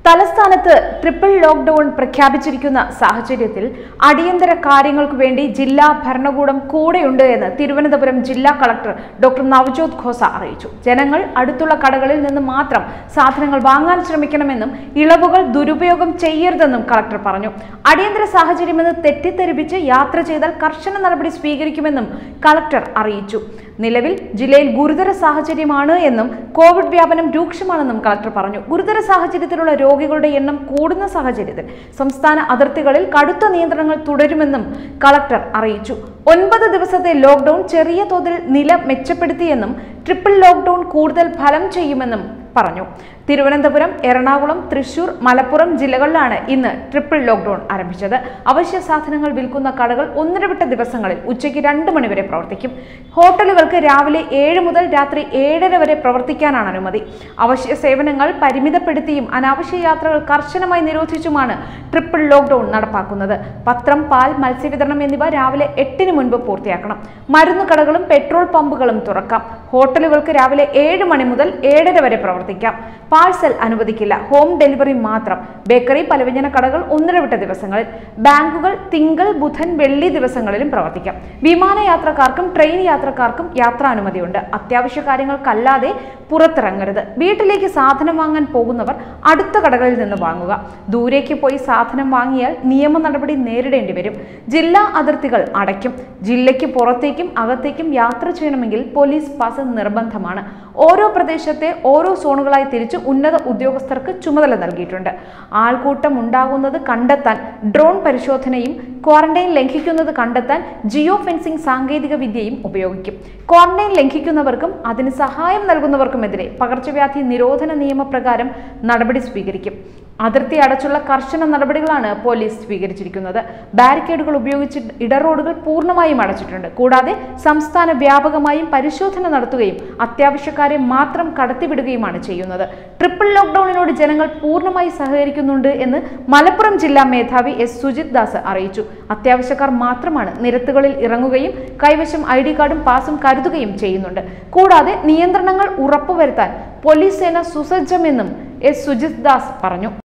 തലസ്ഥാനത്ത് triple lockdown പ്രഖ്യാപിച്ചിരിക്കുന്ന സാഹചര്യത്തിൽ അടിയന്തര കാര്യങ്ങൾക്ക് വേണ്ടി ജില്ലാ ഭരണകൂടം കൂടെയുണ്ട് എന്ന് തിരുവനന്തപുരം ജില്ലാ കളക്ടർ ഡോക്ടർ നവജോത് ഖോസ അറിയിച്ചു ജനങ്ങൾ അടുത്തുള്ള കടകളിൽ നിന്ന് മാത്രം സാധനങ്ങൾ വാങ്ങാൻ ശ്രമിക്കണമെന്നും ഇളവുകൾ ദുരുപയോഗം ചെയ്യരുതെന്നും കളക്ടർ പറഞ്ഞു അടിയന്തര സാഹചര്യമെന്ന് തെറ്റിദ്ധരിപ്പിച്ച് യാത്ര ചെയ്താൽ കർശന നടപടി സ്വീകരിക്കുമെന്നും കളക്ടർ അറിയിച്ചു നിലവിൽ ജില്ലയിൽ ഗുരുതര സാഹചര്യമാണ് എന്നും കോവിഡ് വ്യാപനം രൂക്ഷമാണെന്നും കളക്ടർ പറഞ്ഞു ഗുരുതര സാഹചര്യത്തിലുള്ള രോഗികളുടെ എണ്ണം കൂടുന്ന സാഹചര്യത്തിൽ സംസ്ഥാന അതിർത്തികളിൽ കടുത്ത നിയന്ത്രണങ്ങൾ തുടരുമെന്നും കളക്ടർ അറിയിച്ചു ഒൻപത് ദിവസത്തെ ലോക്ക്ഡൌൺ ചെറിയ തോതിൽ നില മെച്ചപ്പെടുത്തിയെന്നും ട്രിപ്പിൾ ലോക്ക്ഡൌൺ കൂടുതൽ ഫലം ചെയ്യുമെന്നും പറഞ്ഞു തിരുവനന്തപുരം എറണാകുളം തൃശൂർ മലപ്പുറം ജില്ലകളിലാണ് ഇന്ന് ട്രിപ്പിൾ ലോക്ക്ഡൌൺ ആരംഭിച്ചത് അവശ്യ സാധനങ്ങൾ വിൽക്കുന്ന കടകൾ ഒന്നിടവിട്ട ദിവസങ്ങളിൽ ഉച്ചയ്ക്ക് രണ്ട് മണിവരെ പ്രവർത്തിക്കും ഹോട്ടലുകൾക്ക് രാവിലെ ഏഴ് മുതൽ രാത്രി ഏഴര വരെ പ്രവർത്തിക്കാനാണ് അനുമതി അവശ്യ സേവനങ്ങൾ പരിമിതപ്പെടുത്തിയും അനാവശ്യ യാത്രകൾ കർശനമായി നിരോധിച്ചുമാണ് ട്രിപ്പിൾ ലോക്ക്ഡൌൺ നടപ്പാക്കുന്നത് പത്രം പാൽ മത്സ്യവിതരണം എന്നിവ രാവിലെ എട്ടിന് മുൻപ് പൂർത്തിയാക്കണം മരുന്ന് കടകളും പെട്രോൾ പമ്പുകളും തുറക്കാം ഹോട്ടലുകൾക്ക് രാവിലെ ഏഴ് മണി മുതൽ ഏഴര വരെ പ്രവർത്തിക്കാം പാഴ്സൽ അനുവദിക്കില്ല ഹോം ഡെലിവറി മാത്രം ബേക്കറി പലവ്യഞ്ജന കടകൾ ഒന്നിടവിട്ട ദിവസങ്ങളിൽ ബാങ്കുകൾ തിങ്കൾ ബുധൻ വെള്ളി ദിവസങ്ങളിലും പ്രവർത്തിക്കാം വിമാനയാത്രക്കാർക്കും ട്രെയിൻ യാത്രക്കാർക്കും യാത്രാനുമതിയുണ്ട് അത്യാവശ്യ കാര്യങ്ങൾക്കല്ലാതെ പുറത്തിറങ്ങരുത് വീട്ടിലേക്ക് സാധനം വാങ്ങാൻ പോകുന്നവർ അടുത്ത കടകളിൽ നിന്ന് വാങ്ങുക ദൂരേക്ക് പോയി സാധനം വാങ്ങിയാൽ നിയമ നടപടി നേരിടേണ്ടി വരും ജില്ലാ അതിർത്തികൾ അടയ്ക്കും ജില്ലയ്ക്ക് പുറത്തേക്കും അകത്തേക്കും യാത്ര ചെയ്യണമെങ്കിൽ പോലീസ് പാസ് നിർബന്ധമാണ് ഓരോ പ്രദേശത്തെ ഓരോ സോണുകളായി തിരിച്ച് ഉന്നത ഉദ്യോഗസ്ഥർക്ക് ചുമതല നൽകിയിട്ടുണ്ട് ആൾക്കൂട്ടം ഉണ്ടാകുന്നത് കണ്ടെത്താൻ ഡ്രോൺ പരിശോധനയും ക്വാറന്റൈൻ ലംഘിക്കുന്നത് കണ്ടെത്താൻ ജിയോ ഫെൻസിംഗ് സാങ്കേതിക വിദ്യയും ഉപയോഗിക്കും ക്വാറന്റൈൻ ലംഘിക്കുന്നവർക്കും അതിന് സഹായം നൽകുന്നവർക്കുമെതിരെ പകർച്ചവ്യാധി നിരോധന നിയമപ്രകാരം നടപടി സ്വീകരിക്കും അതിർത്തി അടച്ചുള്ള കർശന നടപടികളാണ് പോലീസ് സ്വീകരിച്ചിരിക്കുന്നത് ബാരിക്കേഡുകൾ ഉപയോഗിച്ച് ഇടറോഡുകൾ പൂർണ്ണമായും അടച്ചിട്ടുണ്ട് കൂടാതെ സംസ്ഥാന വ്യാപകമായും പരിശോധന നടത്തുകയും അത്യാവശ്യക്കാരെ മാത്രം കടത്തിവിടുകയുമാണ് ചെയ്യുന്നത് ട്രിപ്പിൾ ലോക്ക്ഡൌണിനോട് ജനങ്ങൾ പൂർണ്ണമായി സഹകരിക്കുന്നുണ്ട് എന്ന് മലപ്പുറം ജില്ലാ മേധാവി എസ് സുജിത് ദാസ് അറിയിച്ചു അത്യാവശ്യക്കാർ മാത്രമാണ് നിരത്തുകളിൽ ഇറങ്ങുകയും കൈവശം ഐ ഡി കാർഡും പാസും കരുതുകയും ചെയ്യുന്നുണ്ട് കൂടാതെ നിയന്ത്രണങ്ങൾ ഉറപ്പുവരുത്താൻ പോലീസ് സേന സുസജ്ജമെന്നും എസ് സുജിത് ദാസ് പറഞ്ഞു